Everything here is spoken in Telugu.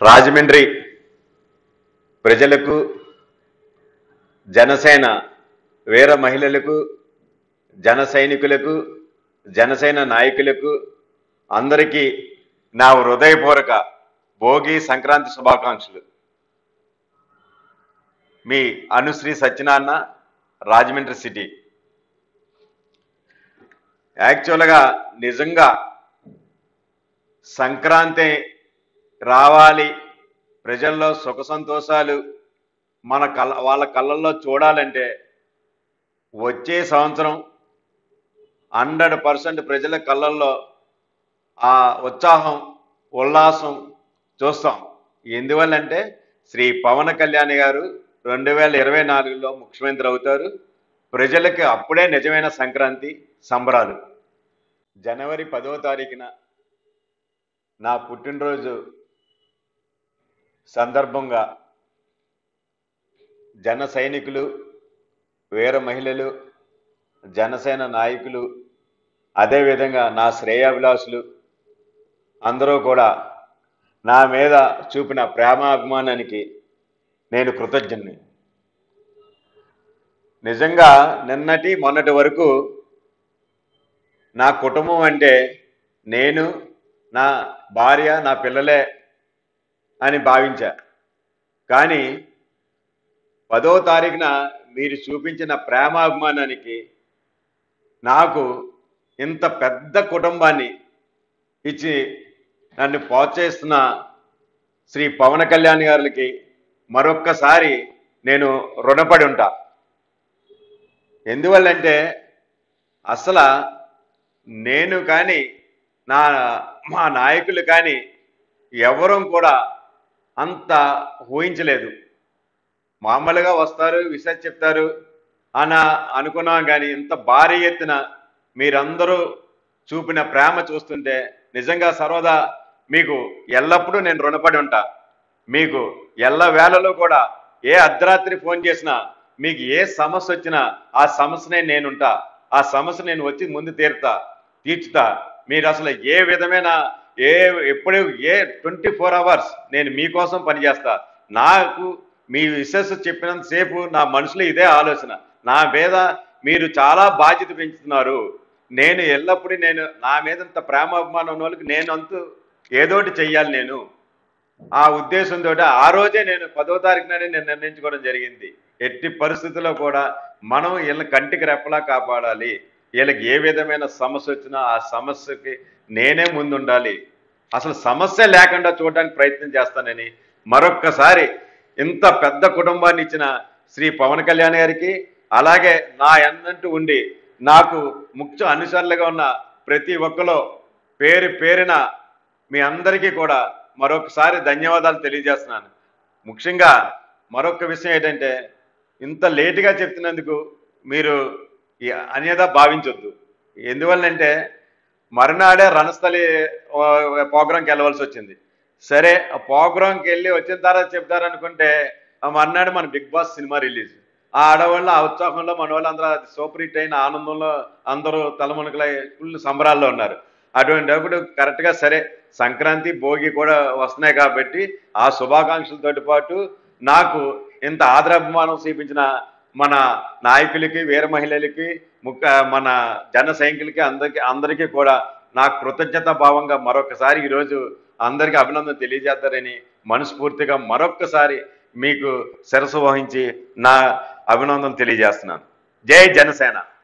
రాజమండ్రి ప్రజలకు జనసేన వీర మహిళలకు జన సైనికులకు జనసేన నాయకులకు అందరికీ నా హృదయపూర్వక భోగి సంక్రాంతి శుభాకాంక్షలు మీ అనుశ్రీ సత్యనారాయణ రాజమండ్రి సిటీ యాక్చువల్గా నిజంగా సంక్రాంతి రావాలి ప్రజల్లో సుఖ సంతోషాలు మన కళ్ళ వాళ్ళ కళ్ళల్లో చూడాలంటే వచ్చే సంవత్సరం హండ్రెడ్ పర్సెంట్ ప్రజల కళ్ళల్లో ఆ ఉత్సాహం ఉల్లాసం చూస్తాం ఎందువల్లంటే శ్రీ పవన్ కళ్యాణ్ గారు రెండు వేల ఇరవై నాలుగులో ముఖ్యమంత్రి అవుతారు ప్రజలకు అప్పుడే నిజమైన సంక్రాంతి సంబరాలు జనవరి పదవ తారీఖున నా పుట్టినరోజు సందర్భంగా జన సైనికులు వీర మహిళలు జనసేన నాయకులు అదేవిధంగా నా శ్రేయాభిలాషులు అందరూ కూడా నా మీద చూపిన ప్రేమాభిమానానికి నేను కృతజ్ఞని నిజంగా నిన్నటి మొన్నటి వరకు నా కుటుంబం అంటే నేను నా భార్య నా పిల్లలే అని భావించా కానీ పదో తారీఖున మీరు చూపించిన ప్రేమాభిమానానికి నాకు ఇంత పెద్ద కుటుంబాన్ని ఇచ్చి నన్ను ప్రోత్సహిస్తున్న శ్రీ పవన్ కళ్యాణ్ గారికి మరొక్కసారి నేను రుణపడి ఉంటా ఎందువల్లంటే అసలు నేను కానీ నా మా నాయకులు కానీ ఎవరూ కూడా అంత ఊహించలేదు మామూలుగా వస్తారు విషయం చెప్తారు అని అనుకున్నాం కానీ ఇంత భారీ ఎత్తున మీరందరూ చూపిన ప్రేమ చూస్తుంటే నిజంగా సర్వదా మీకు ఎల్లప్పుడూ నేను రుణపడి ఉంటా మీకు ఎల్ల వేళలో కూడా ఏ అర్ధరాత్రి ఫోన్ చేసినా మీకు ఏ సమస్య వచ్చినా ఆ సమస్యనే నేనుంటా ఆ సమస్య నేను వచ్చి ముందు తీరుతా తీర్చుతా మీరు అసలు ఏ విధమైన ఏ ఎప్పుడు ఏ ట్వంటీ ఫోర్ అవర్స్ నేను మీకోసం పనిచేస్తా నాకు మీ విశేష చెప్పినంతసేపు నా మనసులో ఇదే ఆలోచన నా మీద మీరు చాలా బాధ్యత పెంచుతున్నారు నేను ఎల్లప్పుడూ నేను నా మీద ఇంత ప్రేమాభిమానం ఉన్న వాళ్ళకి నేను అంతు ఏదోటి చెయ్యాలి నేను ఆ ఉద్దేశంతో ఆ రోజే నేను పదో తారీఖుననే నేను నిర్ణయించుకోవడం జరిగింది ఎట్టి పరిస్థితుల్లో కూడా మనం వీళ్ళని కంటికి రెప్పలా కాపాడాలి వీళ్ళకి ఏ విధమైన సమస్య వచ్చినా ఆ సమస్యకి నేనే ముందుండాలి అసలు సమస్య లేకుండా చూడడానికి ప్రయత్నం చేస్తానని మరొక్కసారి ఇంత పెద్ద కుటుంబాన్ని ఇచ్చిన శ్రీ పవన్ కళ్యాణ్ గారికి అలాగే నా ఎన్నంటూ ఉండి నాకు ముఖ్య అనుసరులుగా ఉన్న ప్రతి ఒక్కరు పేరు పేరిన మీ అందరికీ కూడా మరొకసారి ధన్యవాదాలు తెలియజేస్తున్నాను ముఖ్యంగా మరొక విషయం ఏంటంటే ఇంత లేటుగా చెప్తున్నందుకు మీరు ఈ అన్యదా భావించొద్దు ఎందువల్లంటే మరునాడే రణస్థలి ప్రోగ్రాంకి వెళ్ళవలసి వచ్చింది సరే ఆ ప్రోగ్రాంకి వెళ్ళి వచ్చిన తర్వాత చెప్తారనుకుంటే ఆ మర్నాడు మన బిగ్ బాస్ సినిమా రిలీజ్ ఆ ఆడవాళ్ళు ఆ ఉత్సాహంలో మన వాళ్ళు అందరూ సూపర్ హిట్ అయిన ఆనందంలో అందరూ తలమునకలై ఫుల్ సంబరాల్లో ఉన్నారు అటువంటిప్పుడు కరెక్ట్గా సరే సంక్రాంతి భోగి కూడా వస్తున్నాయి కాబట్టి ఆ శుభాకాంక్షలతో పాటు నాకు ఇంత ఆదరాభిమానం చూపించిన మన నాయకులకి వీర మహిళలకి ముఖ్య మన జన సైనికులకి అందరికి అందరికీ కూడా నా కృతజ్ఞత భావంగా మరొకసారి ఈరోజు అందరికీ అభినందన తెలియజేస్తారని మనస్ఫూర్తిగా మరొక్కసారి మీకు శిరసు వహించి నా అభినందన తెలియజేస్తున్నాను జై జనసేన